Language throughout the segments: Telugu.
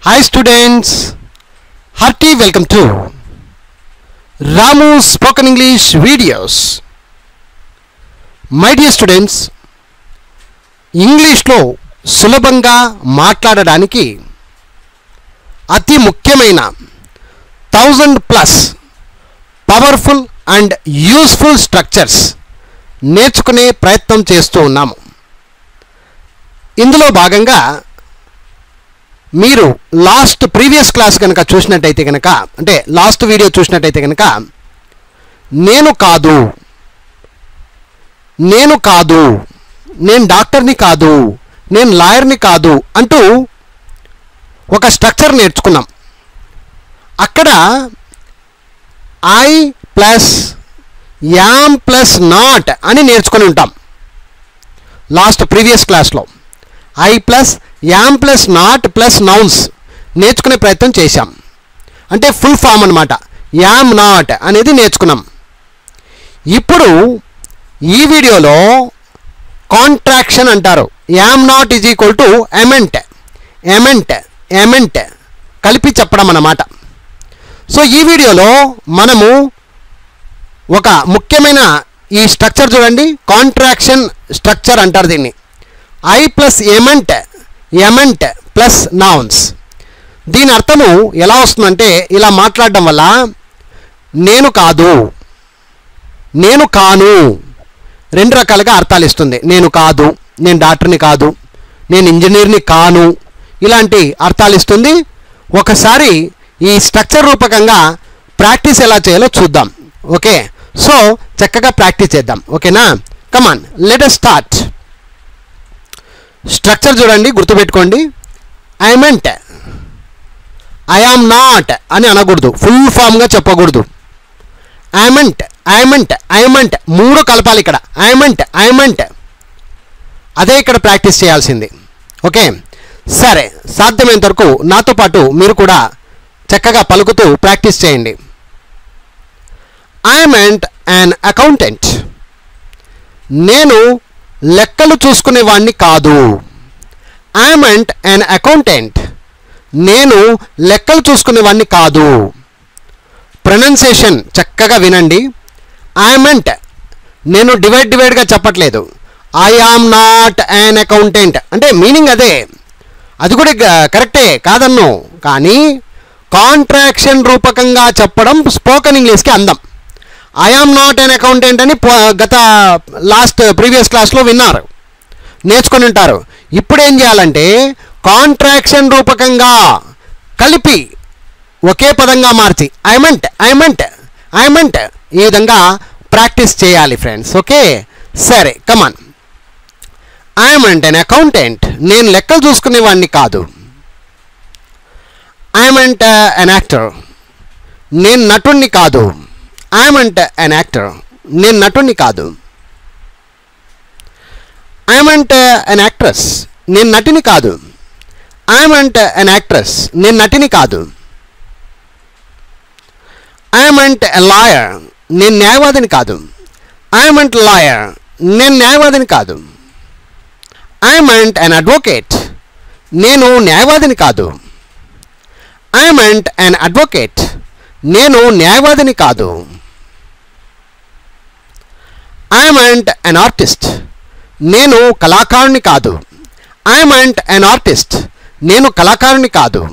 Hi students, hearty welcome to Ramu Spoken English videos. My dear students ఇంగ్లీష్లో సులభంగా మాట్లాడడానికి అతి ముఖ్యమైన thousand plus powerful and useful structures నేర్చుకునే ప్రయత్నం చేస్తూ ఉన్నాము ఇందులో భాగంగా మీరు లాస్ట్ ప్రీవియస్ క్లాస్ కనుక చూసినట్టయితే కనుక అంటే లాస్ట్ వీడియో చూసినట్టయితే కనుక నేను కాదు నేను కాదు నేను డాక్టర్ని కాదు నేను లాయర్ని కాదు అంటూ ఒక స్ట్రక్చర్ నేర్చుకున్నాం అక్కడ I plus am plus not అని నేర్చుకొని ఉంటాం లాస్ట్ ప్రీవియస్ క్లాస్లో I plus am plus not plus nouns నేర్చుకునే ప్రయత్నం చేశాం అంటే ఫుల్ ఫామ్ అనమాట యామ్ నాట్ అనేది నేర్చుకున్నాం ఇప్పుడు ఈ వీడియోలో కాంట్రాక్షన్ అంటారు am not is equal to amn't amn't amn't కలిపి చెప్పడం అన్నమాట సో ఈ వీడియోలో మనము ఒక ముఖ్యమైన ఈ స్ట్రక్చర్ చూడండి కాంట్రాక్షన్ స్ట్రక్చర్ అంటారు దీన్ని I plus amn't amn't plus nouns దీని అర్థము ఎలా వస్తుందంటే ఇలా మాట్లాడడం వల్ల నేను కాదు నేను కాను రెండు రకాలుగా అర్థాలు ఇస్తుంది నేను కాదు నేను డాక్టర్ని కాదు నేను ఇంజనీర్ని కాను ఇలాంటి అర్థాలు ఇస్తుంది ఒకసారి ఈ స్ట్రక్చర్ రూపకంగా ప్రాక్టీస్ ఎలా చేయాలో చూద్దాం ఓకే సో చక్కగా ప్రాక్టీస్ చేద్దాం ఓకేనా కమాన్ లెట్ స్టార్ట్ స్ట్రక్చర్ చూడండి గుర్తుపెట్టుకోండి I amn't I am not అని అనకూడదు ఫుల్ ఫామ్గా చెప్పకూడదు ఐమెంట్ ఐమెంట్ ఐమెంట్ మూడు కలపాలి ఇక్కడ ఐమెంట్ ఐమెంట్ అదే ఇక్కడ ప్రాక్టీస్ చేయాల్సింది ఓకే సరే సాధ్యమైనంత వరకు నాతో పాటు మీరు కూడా చక్కగా పలుకుతూ ప్రాక్టీస్ చేయండి ఐమెంట్ యాన్ అకౌంటెంట్ నేను లెక్కలు చూసుకునేవాణ్ణి కాదు ఐమెంట్ యాన్ అకౌంటెంట్ నేను లెక్కలు చూసుకునేవాణ్ణి కాదు ప్రొనౌన్సియేషన్ చక్కగా వినండి ఐమెంట్ నేను డివైడ్ డివైడ్గా చెప్పట్లేదు I am not an accountant అంటే మీనింగ్ అదే అది కూడా గ- కరెక్టే కాదన్ను కానీ కాంట్రాక్షన్ రూపకంగా చెప్పడం స్పోకెన్ ఇంగ్లీష్కి అందం I am not an accountant అని పో- గత లాస్ట్ ప్రీవియస్ క్లాస్లో విన్నారు నేర్చుకొని ఉంటారు ఇప్పుడు ఏం చేయాలంటే కాంట్రాక్షన్ రూపకంగా కలిపి ఒకే పదంగా మార్చి ఐమెంట్ ఐమెంట్ ఐమెంట్ ఈ విధంగా ప్రాక్టీస్ చేయాలి ఫ్రెండ్స్ ఓకే సరే కమాన్ ఐమెంట్ అన్ అకౌంటెంట్ నేను లెక్కలు చూసుకునేవాడిని కాదు ఐమెంట్ అన్ యాక్టర్ నేను నటుణ్ణి కాదు ఐమెంట్ అన్ యాక్టర్ నేను నటుణ్ణి కాదు ఐమెంట్ అన్ యాక్ట్రెస్ నేను నటిని కాదు ఐమెంట్ అన్ యాక్ట్రెస్ నేను నటిని కాదు ఐమెంట్ లాయర్ నేను న్యాయవాదిని కాదు ఐమెంట్ లాయర్ నేను న్యాయవాదిని కాదు ఐమెంట్ అన్ అడ్వకేట్ నేను న్యాయవాదిని కాదు ఐమెంట్ అన్ అడ్వకేట్ నేను న్యాయవాదిని కాదు ఐమెంట్ అన్ ఆర్టిస్ట్ నేను కళాకారుని కాదు ఐమెంట్ అన్ ఆర్టిస్ట్ నేను కళాకారుని కాదు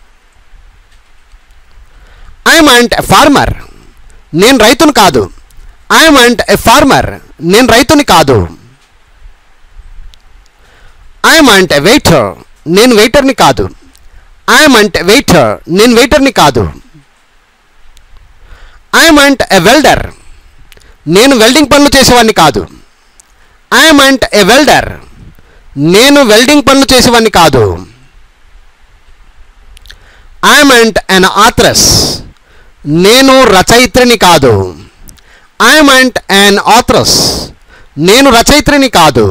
ఐమంట్ ఎ ఫార్మర్ నేను రైతును కాదు ఐమంట్ ఎ ఫార్మర్ నేను రైతుని కాదు ఐమంట్ ఎ వెయిటర్ నేను వెయిటర్ని కాదు ఐమంట్ ఎ వెయిటర్ నేను వెయిటర్ని కాదు ఐమంట్ ఎ వెల్డర్ నేను వెల్డింగ్ పనులు చేసేవాడిని కాదు ఐమంట్ ఎ వెల్డర్ నేను వెల్డింగ్ పనులు చేసేవాడిని కాదు ఐమంట్ అన్ ఆథరస్ నేను రచయిత్రిని కాదు ఐమంట్ అన్ ఆథరస్ నేను రచయిత్రిని కాదు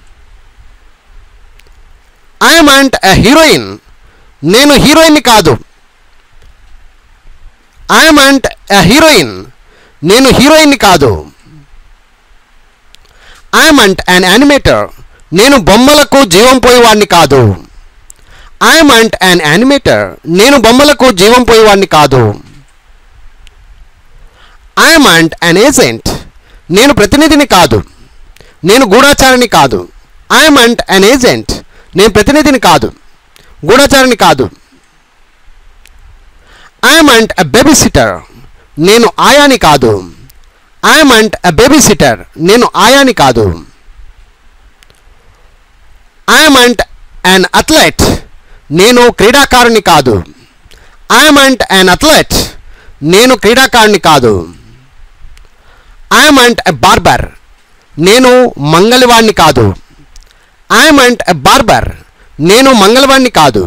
ఐమంట్ ఎ హీరోయిన్ నేను హీరోయిన్ని కాదు ఐమంట్ ఎ హీరోయిన్ నేను హీరోయిన్ని కాదు ఐమంట్ అన్ యానిమేటర్ నేను బొమ్మలకు జీవం పోయేవాడిని కాదు ఐఎమ్ అంట్ అన్ యానిమేటర్ నేను బొమ్మలకు జీవం పోయేవాడిని కాదు ఐఎమ్ అంట్ అన్ ఏజెంట్ నేను ప్రతినిధిని కాదు నేను గూఢాచారిని కాదు ఐఎమ్ అంట్ అన్ ఏజెంట్ నేను ప్రతినిధిని కాదు గూఢాచారిని కాదు ఐఎమ్ అంట్ అ బేబీ సిటర్ నేను ఆయాని కాదు ఐఎమ్ అంట్ అ బేబీ సిటర్ నేను ఆయాని కాదు ఐఎమ్ అంట్ అన్ అథ్లెట్ నేను క్రీడాకారుని కాదు ఐఎమ్ అంట్ అన్ అథ్లెట్ నేను క్రీడాకారుని కాదు ఐఎమ్ అంట్ ఎ బార్బర్ నేను మంగళవాణ్ణి కాదు ఐఎమ్ అంట్ ఎ బార్బర్ నేను మంగళవాణ్ణి కాదు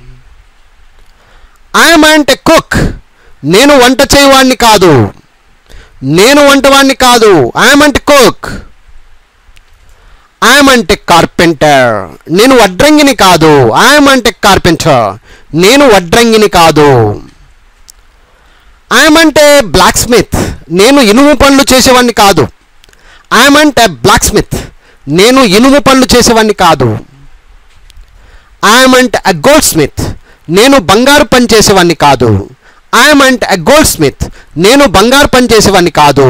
ఐఎమ్ అంట్ ఎ కుక్ నేను వంట చేయవాణ్ణి కాదు నేను వంటవాణ్ణి కాదు ఐఎమ్ అంట్ కుక్ ఐఎమ్ అంటే కార్పెంటర్ నేను వడ్రంగిని కాదు ఐఎమ్ అంటే కార్పెంటర్ నేను వడ్రంగిని కాదు ఐఎమ్ అంటే బ్లాక్ స్మిత్ నేను ఇనుము పనులు చేసేవాడిని కాదు ఐఎమ్ అంటే బ్లాక్ స్మిత్ నేను ఇనుము పనులు చేసేవాడిని కాదు ఐఎమ్ అంటే అ గోల్డ్ స్మిత్ నేను బంగారు పని చేసేవాడిని కాదు ఐఎమ్ అంటే అ గోల్డ్ స్మిత్ నేను బంగారు పని చేసేవాడిని కాదు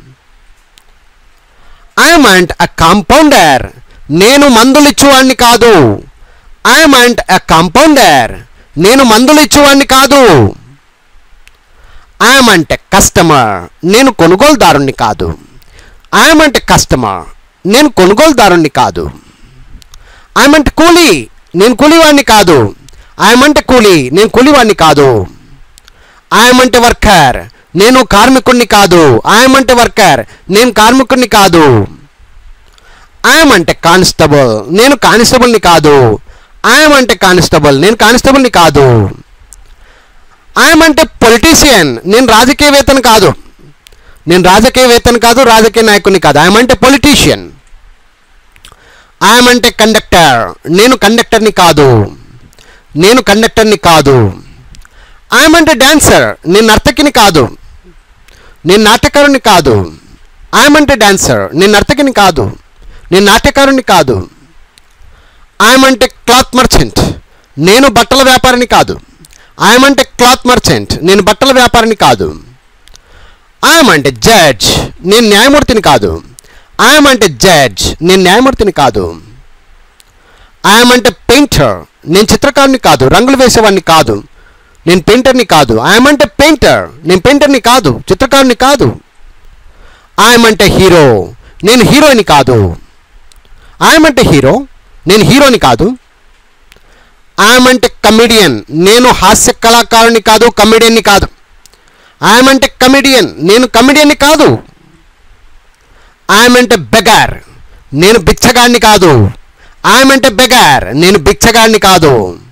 ఐఎమ్ అంట్ అ కాంపౌండర్ నేను మందులు ఇచ్చేవాడిని కాదు ఐఎమ్ అంట్ అ కాంపౌండర్ నేను మందులు ఇచ్చేవాడిని కాదు ఐఎమ్ అంటే కస్టమర్ నేను కొనుగోలుదారుణ్ణి కాదు ఐఎమ్ అంటే కస్టమర్ నేను కొనుగోలుదారుణ్ణి కాదు ఐఎమ్ అంటే కూలీ నేను కూలీవాడిని కాదు ఐఎమ్ అంటే కూలీ నేను కూలీవాడిని కాదు ఐఎమ్ అంటే వర్కర్ నేను కార్మికుడిని కాదు ఐఎమ్ అంటే వర్కర్ నేను కార్మికుడిని కాదు ఐఎమ్ అంటే కానిస్టబుల్ నేను కానిస్టబుల్ని కాదు ఐఎమ్ అంటే కానిస్టబుల్ నేను కానిస్టబుల్ని కాదు ఐఎమ్ అంటే పొలిటీషియన్ నేను రాజకీయవేత్తను కాదు నేను రాజకీయవేత్తను కాదు రాజకీయ నాయకుడిని కాదు ఐఎమ్ అంటే పొలిటీషియన్ ఐఎమ్ అంటే కండక్టర్ నేను కండక్టర్ని కాదు నేను కండక్టర్ని కాదు ఐఎమ్ అంటే డాన్సర్ నేను నర్తకిని కాదు నేను నాట్యకారుని కాదు ఐఎమ్ అంటే డాన్సర్ నేను నర్తకిని కాదు నేను నాట్యకారుని కాదు ఐఎమ్ అంటే క్లాత్ మర్చెంట్ నేను బట్టల వ్యాపారిని కాదు ఐఎమ్ అంటే క్లాత్ మర్చెంట్ నేను బట్టల వ్యాపారిని కాదు ఐఎమ్ అంటే జడ్జ్ నేను న్యాయమూర్తిని కాదు ఐఎమ్ అంటే జడ్జ్ నేను న్యాయమూర్తిని కాదు ఐఎమ్ అంటే పెయింటర్ నేను చిత్రకారుని కాదు రంగులు వేసేవాడిని కాదు నేను పెయింటర్ని కాదు ఐఎమ్ అంటే పెయింటర్ నేను పెయింటర్ని కాదు చిత్రకారుని కాదు ఐఎమ్ అంటే హీరో నేను హీరోని కాదు ఐఎమ్ అంటే హీరో నేను హీరోని కాదు ఐఎమ్ అంటే కమెడియన్ నేను హాస్య కళాకారుని కాదు కమెడియన్ని కాదు ఐఎమ్ అంటే కమెడియన్ నేను కమెడియన్ని కాదు ఐఎమ్ అంటే బెగార్ నేను బిచ్చగాడిని కాదు ఐఎమ్ అంటే బెగార్ నేను బిచ్చగాడిని కాదు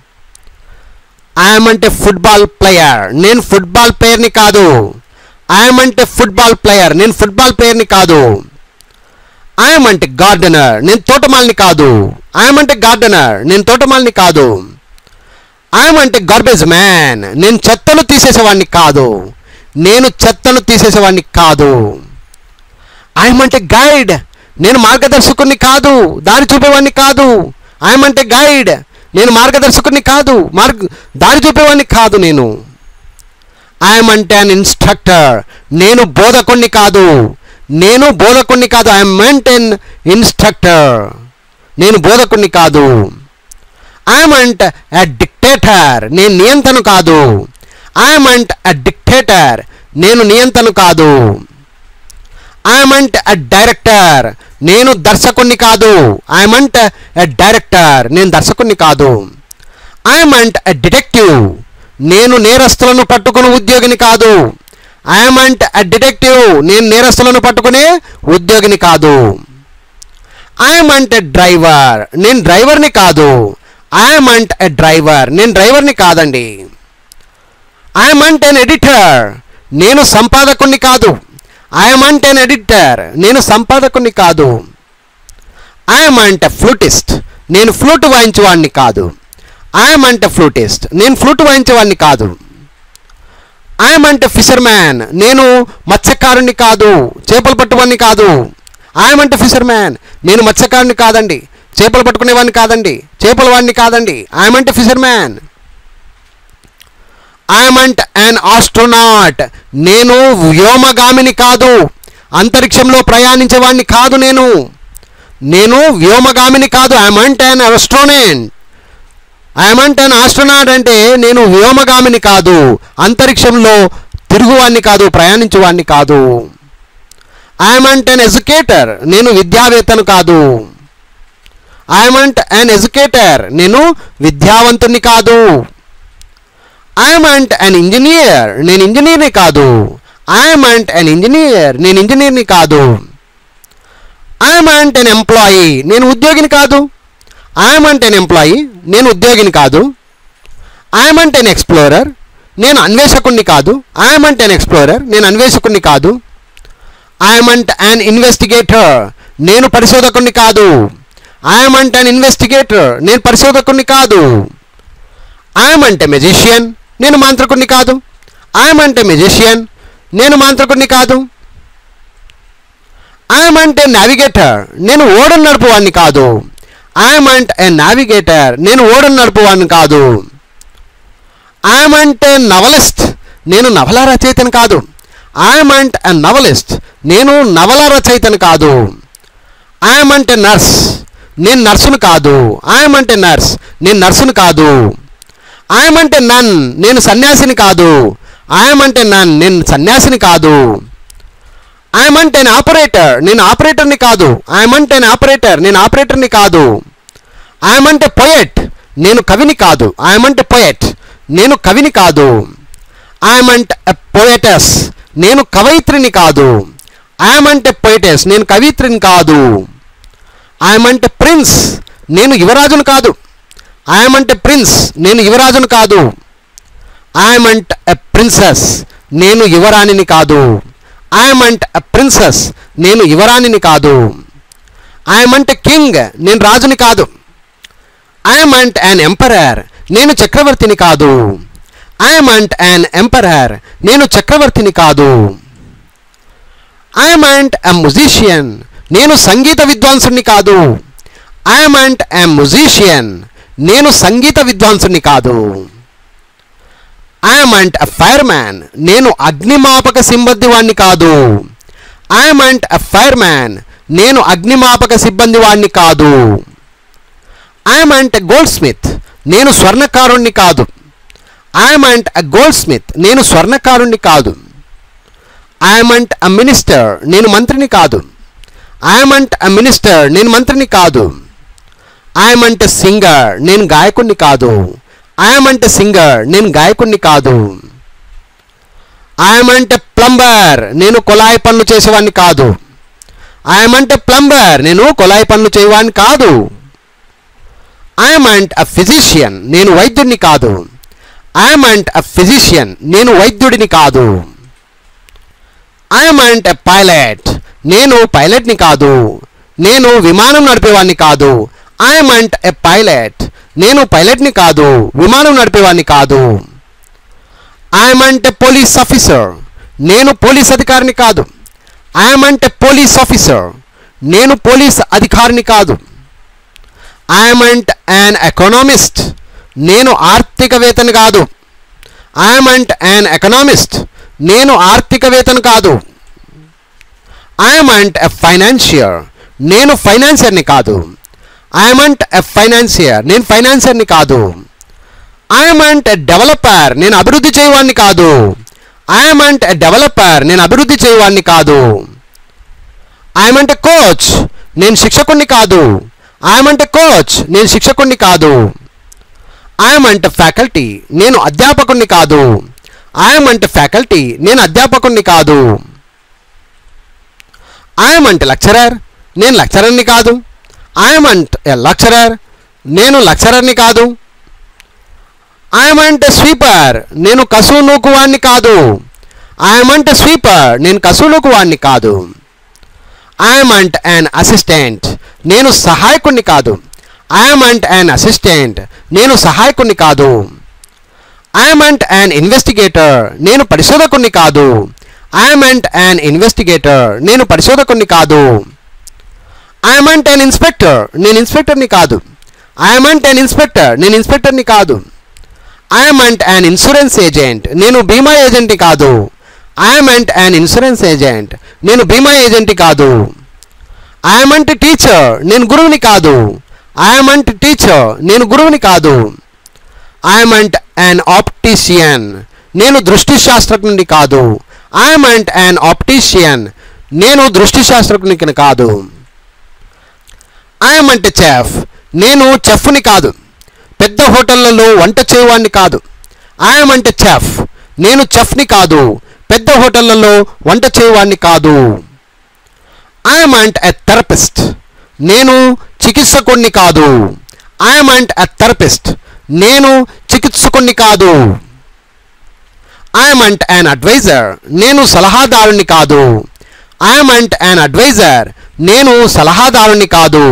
ఐఎమ్ అంటే ఫుట్బాల్ ప్లేయర్ నేను ఫుట్బాల్ ప్లేయర్ని కాదు ఐఎమ్ అంటే ఫుట్బాల్ ప్లేయర్ నేను ఫుట్బాల్ ప్లేయర్ని కాదు ఐఎమ్ అంటే గార్డెనర్ నేను తోటమాలిని కాదు ఐఎమ్ అంటే గార్డెనర్ నేను తోటమాలిని కాదు ఐఎమ్ అంటే గార్బేజ్ మ్యాన్ నేను చెత్తను తీసేసేవాడిని కాదు నేను చెత్తను తీసేసేవాడిని కాదు ఐఎమ్ అంటే గైడ్ నేను మార్గదర్శకుడిని కాదు దారి చూపేవాడిని కాదు ఐఎమ్ అంటే గైడ్ నేను మార్గదర్శకుడిని కాదు మార్గ దారి చూపేవాడిని కాదు నేను ఐఎమ్ అంటే అన్ ఇన్స్ట్రక్టర్ నేను బోధకుణ్ణి కాదు నేను బోధకుణ్ణి కాదు ఐఎమ్ మెంట్ ఎన్ ఇన్స్ట్రక్టర్ నేను బోధకుణ్ణి కాదు ఐఎమ్ అంట్ అ డిక్టేటర్ నేను నియంత్రణ కాదు ఐఎమ్ అంట్ అ డిక్టేటర్ నేను నియంత్రణ కాదు ఐఎమ్ అంట్ అ డైరెక్టర్ నేను దర్శకుణ్ణి కాదు ఐఎమ్ అంట్ ఎ డైరెక్టర్ నేను దర్శకుణ్ణి కాదు ఐఎమ్ అంట్ ఎ డిటెక్టివ్ నేను నేరస్తులను పట్టుకుని ఉద్యోగిని కాదు ఐఎమ్ అంట్ ఎ డిటెక్టివ్ నేను నేరస్తులను పట్టుకునే ఉద్యోగిని కాదు ఐఎమ్ అంట్ ఎ డ్రైవర్ నేను డ్రైవర్ని కాదు ఐఎమ్ అంట్ ఎ డ్రైవర్ నేను డ్రైవర్ని కాదండి ఐఎమ్ అంట్ ఎన్ ఎడిటర్ నేను సంపాదకుణ్ణి కాదు ఐఎమ్ అంటే ఎన్ ఎడిటర్ నేను సంపాదకుణ్ణి కాదు ఐఎమ్ అంటే ఫ్లూటిస్ట్ నేను ఫ్లూట్ వాయించేవాడిని కాదు ఐఎమ్ అంటే ఫ్లూటిస్ట్ నేను ఫ్లూట్ వాయించేవాడిని కాదు ఐఎమ్ అంటే ఫిషర్ మ్యాన్ నేను మత్స్యకారుని కాదు చేపలు పట్టువాడిని కాదు ఐఎమ్ అంటే ఫిషర్ మ్యాన్ నేను మత్స్యకారుని కాదండి చేపలు పట్టుకునేవాడిని కాదండి చేపల వాడిని కాదండి ఐఎమంటే fisherman I amn't an astronaut నేను వ్యోమగామిని కాదు అంతరిక్షంలో ప్రయాణించేవాడిని కాదు నేను నేను వ్యోమగామిని కాదు ఐఎమంట్ అన్ ఆస్ట్రోనెంట్ ఐఎమంట్ అన్ ఆస్ట్రోనాట్ అంటే నేను వ్యోమగామిని కాదు అంతరిక్షంలో తిరుగువాడిని కాదు ప్రయాణించేవాడిని కాదు ఐఎమంట్ అన్ ఎడ్యుకేటర్ నేను విద్యావేత్తను కాదు ఐఎమంట్ అన్ ఎడ్యుకేటర్ నేను విద్యావంతుని కాదు ఐఎమంట్ అన్ ఇంజనీర్ నేను ఇంజనీర్ని కాదు ఐఎమంట్ అన్ ఇంజనీర్ నేను ఇంజనీర్ని కాదు ఐఎమంట్ అన్ ఎంప్లాయీ నేను ఉద్యోగిని కాదు ఐఎమంట్ అన్ ఎంప్లాయీ నేను ఉద్యోగిని కాదు ఐఎమంట్ అన్ ఎక్స్ప్లోరర్ నేను అన్వేషకుణ్ణి కాదు ఐఎమంట్ అన్ ఎక్స్ప్లోరర్ నేను అన్వేషకుణ్ణి కాదు ఐఎమంట్ అన్ ఇన్వెస్టిగేటర్ నేను పరిశోధకుణ్ణి కాదు ఐఎమంట్ అన్ ఇన్వెస్టిగేటర్ నేను పరిశోధకుణ్ణి కాదు ఐఎమంటే మెజిషియన్ నేను మాంత్రికుణ్ణి కాదు ఐఎమంటే మెజిషియన్ నేను మాంత్రికుణ్ణి కాదు ఐఎమంటే నావిగేటర్ నేను ఓడను నడుపువాడిని కాదు ఐఎమంట్ ఏ నావిగేటర్ నేను ఓడను నడుపువాడిని కాదు ఐఎమంటే నవలిస్ట్ నేను నవల రచయితను కాదు ఐఎమంట్ ఎ నవలిస్ట్ నేను నవల రచయితను కాదు ఐఎమంటే నర్స్ నేను నర్సును కాదు ఐఎమంటే నర్స్ నేను నర్సును కాదు ఐఎమంటే నన్ నేను సన్యాసిని కాదు ఐఎమంటే నన్ నేను సన్యాసిని కాదు ఐఎమంటే ఆపరేటర్ నేను ఆపరేటర్ని కాదు ఐఎమంటే ఆపరేటర్ నేను ఆపరేటర్ని కాదు ఐఎమంటే పొయెట్ నేను కవిని కాదు ఐఎమంటే పొయెట్ నేను కవిని కాదు ఐఎమంట్ ఎ పోయటస్ నేను కవయిత్రిని కాదు ఐఎమంటే పొయటస్ నేను కవిత్రిని కాదు ఐఎమంటే ప్రిన్స్ నేను యువరాజును కాదు ఐఎమంటే ప్రిన్స్ నేను యువరాజును కాదు ఐఎమంట్ ఎ ప్రిన్సెస్ నేను యువరాణిని కాదు ఐఎమంట్ ఎ ప్రిన్సెస్ నేను యువరాణిని కాదు ఐఎమంటే కింగ్ నేను రాజుని కాదు ఐఎమంట్ యాన్ ఎంపరర్ నేను చక్రవర్తిని కాదు ఐఎమంట్ యాన్ ఎంపరర్ నేను చక్రవర్తిని కాదు ఐఎమంట్ ఎ మ్యూజిషియన్ నేను సంగీత విద్వాంసుని కాదు ఐఎమంట్ ఎ మ్యూజిషియన్ నేను సంగీత విద్వాంసుని కాదు ఐఎమంట్ ఎ ఫైర్ మ్యాన్ నేను అగ్నిమాపక సిబ్బంది వాణ్ణి కాదు ఐఎమంట్ ఎ ఫైర్ మ్యాన్ నేను అగ్నిమాపక సిబ్బంది వాణ్ణి కాదు ఐఎమంట్ ఎ గోల్డ్ స్మిత్ నేను స్వర్ణకారుణ్ణి కాదు ఐఎమంట్ ఎ గోల్డ్ స్మిత్ నేను స్వర్ణకారుణ్ణి కాదు ఐఎమంట్ ఎ మినిస్టర్ నేను మంత్రిని కాదు ఐఎమంట్ ఎ మినిస్టర్ నేను మంత్రిని కాదు ఐఎమంట్ ఎ సింగర్ నేను గాయకుణ్ణి కాదు ఐఎమంట్ ఎ సింగర్ నేను గాయకుణ్ణి కాదు ఐఎమంట్ ఎ ప్లంబర్ నేను కొలాయి పనులు చేసేవాడిని కాదు ఐఎమంట్ ఎ ప్లంబర్ నేను కొలాయి పనులు చేయవాడిని కాదు ఐఎమంట్ అ ఫిజిషియన్ నేను వైద్యుడిని కాదు ఐఎమంట్ అ ఫిజిషియన్ నేను వైద్యుడిని కాదు ఐఎమంట్ ఎ పైలట్ నేను పైలట్ని కాదు నేను విమానం నడిపేవాడిని కాదు ఐఎమంట్ ఎ పైలట్ నేను పైలట్ని కాదు విమానం నడిపేవాడిని కాదు ఐఎమంట్ ఎ పోలీస్ ఆఫీసర్ నేను పోలీస్ అధికారిని కాదు ఐఎమంట్ ఎ పోలీస్ ఆఫీసర్ నేను పోలీస్ అధికారిని కాదు ఐఎమంట్ యాన్ ఎకనామిస్ట్ నేను ఆర్థికవేత్తని కాదు ఐఎమంట్ యాన్ ఎకనామిస్ట్ నేను ఆర్థికవేత్తను కాదు ఐఎమంట్ ఎ ఫైనాన్షియర్ నేను ఫైనాన్షియర్ని కాదు ఐఎమంట్ ఎ ఫైనాన్షియర్ నేను ఫైనాన్షియర్ని కాదు ఐఎమంట్ ఎ డెవలపర్ నేను అభివృద్ధి చేయవాడిని కాదు ఐఎమంట్ ఎ డెవలపర్ నేను అభివృద్ధి చేయవాడిని కాదు ఐఎమంట్ ఎ కోచ్ నేను శిక్షకుణ్ణి కాదు ఐఎమంటే కోచ్ నేను శిక్షకుణ్ణి కాదు ఐఎమంటే ఫ్యాకల్టీ నేను అధ్యాపకుణ్ణి కాదు ఐఎమంటే ఫ్యాకల్టీ నేను అధ్యాపకుణ్ణి కాదు ఐఎమంటే లెక్చరర్ నేను లెక్చరర్ని కాదు ఐఎమంట్ ఎ లెక్చరర్ నేను లెక్చరర్ని కాదు ఐఎమంటే స్వీపర్ నేను కసువు నూకువాడిని కాదు ఐఎమంటే స్వీపర్ నేను కసువు నూకువాడిని కాదు ఐఎమంట్ యాన్ అసిస్టెంట్ నేను సహాయకుణ్ణి కాదు ఐఎమంట్ యాన్ అసిస్టెంట్ నేను సహాయకుణ్ణి కాదు ఐఎమంట్ యాన్ ఇన్వెస్టిగేటర్ నేను పరిశోధకుణ్ణి కాదు ఐఎమంట్ యాన్ ఇన్వెస్టిగేటర్ నేను పరిశోధకుణ్ణి కాదు ఐఎమ్ అంట్ అన్ ఇన్స్పెక్టర్ నేను ఇన్స్పెక్టర్ని కాదు ఐఎమ్ అంట్ అన్ ఇన్స్పెక్టర్ నేను ఇన్స్పెక్టర్ని కాదు ఐఎమ్ అంట్ అన్ ఇన్సూరెన్స్ ఏజెంట్ నేను బీమా ఏజెంట్ని కాదు ఐఎమ్ అంట్ అన్ ఇన్సూరెన్స్ ఏజెంట్ నేను బీమా ఏజెంట్ని కాదు ఐఎమ్ అంట్ టీచర్ నేను గురువుని కాదు ఐఎమ్ అంట్ టీచర్ నేను గురువుని కాదు ఐఎమ్ అంట్ అన్ ఆప్టీషియన్ నేను దృష్టి శాస్త్రజ్ఞుని కాదు ఐఎమ్ అంట్ అన్ ఆప్టీషియన్ నేను దృష్టి శాస్త్రజ్ఞుని కాదు ఐఎమ్ అంటే చెఫ్ నేను చెఫ్ని కాదు పెద్ద హోటళ్లలో వంట చేయవాడిని కాదు ఐఎమ్ అంటే చెఫ్ నేను చెఫ్ని కాదు పెద్ద హోటళ్లలో వంట చేయవాడిని కాదు ఐఎమ్ అంట్ ఎ థెరపిస్ట్ నేను చికిత్సకుణ్ణి కాదు ఐఎమ్ అంట్ ఎ థెరపిస్ట్ నేను చికిత్సకుణ్ణి కాదు ఐఎమ్ అంట్ అన్ అడ్వైజర్ నేను సలహాదారుని కాదు ఐఎమ్ అంట్ అన్ అడ్వైజర్ నేను సలహాదారుని కాదు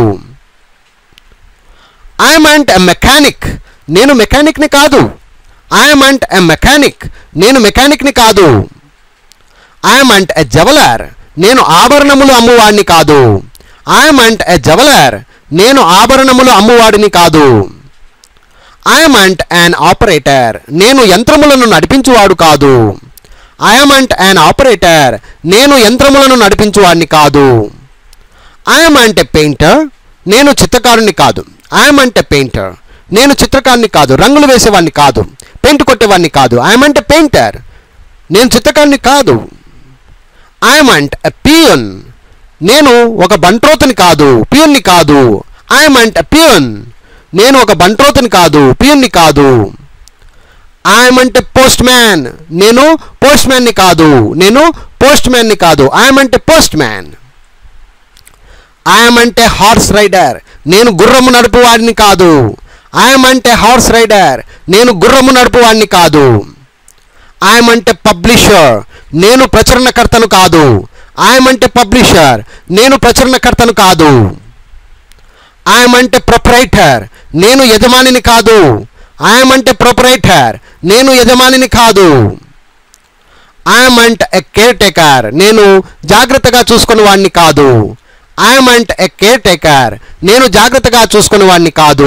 ఐఎమ్ అంట్ ఎ మెకానిక్ నేను మెకానిక్ని కాదు ఐఎమ్ అంట్ ఎ మెకానిక్ నేను మెకానిక్ని కాదు ఐఎమ్ అంట్ ఎ జవలర్ నేను ఆభరణములు అమ్మువాడిని కాదు ఐఎమ్ అంట్ ఎ జవలర్ నేను ఆభరణములు అమ్మువాడిని కాదు ఐఎమ్ అంట్ యాన్ ఆపరేటర్ నేను యంత్రములను నడిపించువాడు కాదు ఐఎమ్ అంట్ యాన్ ఆపరేటర్ నేను యంత్రములను నడిపించువాడిని కాదు ఐఎమ్ అంటే పెయింటర్ నేను చిత్రకారుని కాదు ఐఎమ్ అంటే పెయింటర్ నేను చిత్రకారుని కాదు రంగులు వేసేవాడిని కాదు పెయింట్ కొట్టేవాడిని కాదు ఐఎమ్ అంటే పెయింటర్ నేను చిత్రకారుని కాదు ఐఎమ్ అంట్ ఎ పియన్ నేను ఒక బంట్రోతుని కాదు పియన్ని కాదు ఐఎమ్ అంట్ ఎ పియన్ నేను ఒక బంట్రోతుని కాదు పియన్ని కాదు ఐఎమ్ అంటే పోస్ట్ మ్యాన్ నేను పోస్ట్ మ్యాన్ని కాదు నేను పోస్ట్ మ్యాన్ని కాదు ఐఎమ్ అంటే పోస్ట్ మ్యాన్ ఐఎమ్ అంటే హార్స్ రైడర్ నేను గుర్రము నడుపువాడిని కాదు ఐఎమ్ అంటే హార్స్ రైడర్ నేను గుర్రము నడుపువాడిని కాదు ఐఎమ్ అంటే పబ్లిషర్ నేను ప్రచురణకర్తను కాదు ఐఎమ్ అంటే పబ్లిషర్ నేను ప్రచురణకర్తను కాదు ఐఎమ్ అంటే ప్రొపరైటర్ నేను యజమానిని కాదు ఐఎమ్ అంటే ప్రొపరైటర్ నేను యజమానిని కాదు ఐఎమ్ అంట్ ఎ కేర్ టేకర్ నేను జాగ్రత్తగా చూసుకుని వాడిని కాదు ఐఎమ్ అంట్ ఎ కేర్ టేకర్ నేను జాగ్రత్తగా చూసుకుని వాడిని కాదు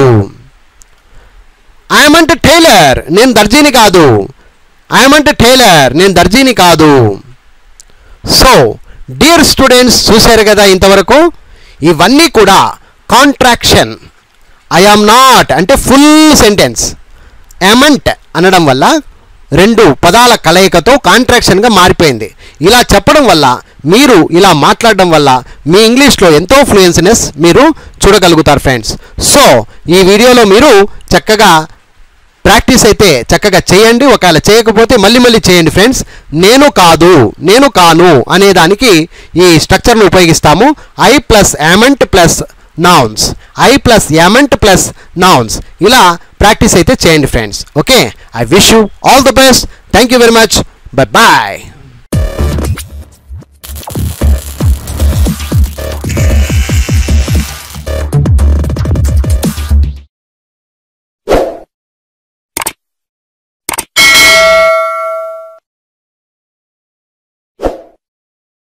ఐఎమ్ అంటే టైలర్ నేను దర్జీని కాదు ఐఎమ్ అంటే టైలర్ నేను దర్జీని కాదు సో డియర్ స్టూడెంట్స్ చూశారు కదా ఇంతవరకు ఇవన్నీ కూడా కాంట్రాక్షన్ ఐ ఆమ్ నాట్ అంటే ఫుల్ సెంటెన్స్ ఎమంట్ అనడం వల్ల రెండు పదాల కలయికతో కాంట్రాక్షన్గా మారిపోయింది ఇలా చెప్పడం వల్ల మీరు ఇలా మాట్లాడడం వల్ల మీ ఇంగ్లీష్లో ఎంతో ఫ్లూయెన్స్నెస్ మీరు చూడగలుగుతారు ఫ్రెండ్స్ సో ఈ వీడియోలో మీరు చక్కగా ప్రాక్టీస్ అయితే చక్కగా చేయండి ఒకవేళ చేయకపోతే మళ్ళీ మళ్ళీ చేయండి ఫ్రెండ్స్ నేను కాదు నేను కాను అనే దానికి ఈ స్ట్రక్చర్ను ఉపయోగిస్తాము I plus amn't plus nouns I plus amn't plus nouns ఇలా ప్రాక్టీస్ అయితే చేయండి friends okay I wish you all the best thank you very much bye bye